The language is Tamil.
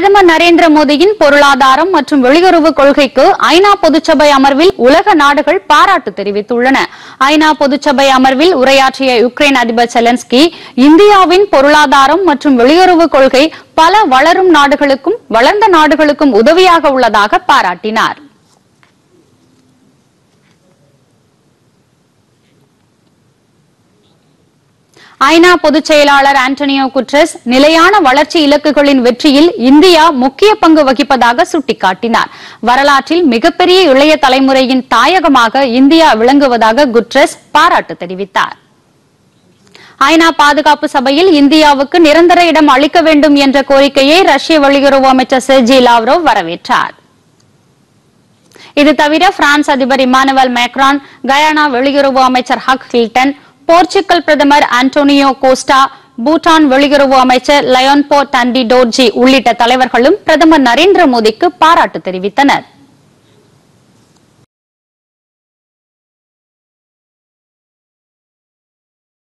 பிரதமர் நரேந்திர மோடியின் பொருளாதாரம் மற்றும் வெளியுறவு கொள்கைக்கு ஐநா பொதுச்சபை அமர்வில் உலக நாடுகள் பாராட்டு தெரிவித்துள்ளன ஐநா பொதுச்சபை அமர்வில் உரையாற்றிய யுக்ரைன் அதிபர் செலன்ஸ்கி இந்தியாவின் பொருளாதாரம் மற்றும் வெளியுறவு கொள்கை பல வளரும் நாடுகளுக்கும் வளர்ந்த நாடுகளுக்கும் உதவியாக உள்ளதாக பாராட்டினார் ஐநா பொதுச் செயலாளர் ஆண்டனியோ குட்ரஸ் நிலையான வளர்ச்சி இலக்குகளின் வெற்றியில் இந்தியா முக்கிய பங்கு வகிப்பதாக சுட்டிக்காட்டினார் வரலாற்றில் மிகப்பெரிய இளைய தலைமுறையின் தாயகமாக இந்தியா விளங்குவதாக குட்ரஸ் பாராட்டு தெரிவித்தார் ஐநா பாதுகாப்பு சபையில் இந்தியாவுக்கு நிரந்தர இடம் அளிக்க வேண்டும் என்ற கோரிக்கையை ரஷ்ய வெளியுறவு அமைச்சர் செர்ஜி லாவ்ரோவ் வரவேற்றார் இது தவிர பிரான்ஸ் அதிபர் இமானுவேல் மேக்ரான் கயானா வெளியுறவு அமைச்சர் ஹக் ஹில்டன் போர்ச்சுகல் பிரதமர் ஆண்டோனியோ கோஸ்டா பூட்டான் வெளியுறவு அமைச்சர் லயோன்போ டண்டி டோர்ஜி உள்ளிட்ட தலைவர்களும் பிரதமர் நரேந்திர மோடிக்கு பாராட்டு தெரிவித்தனர்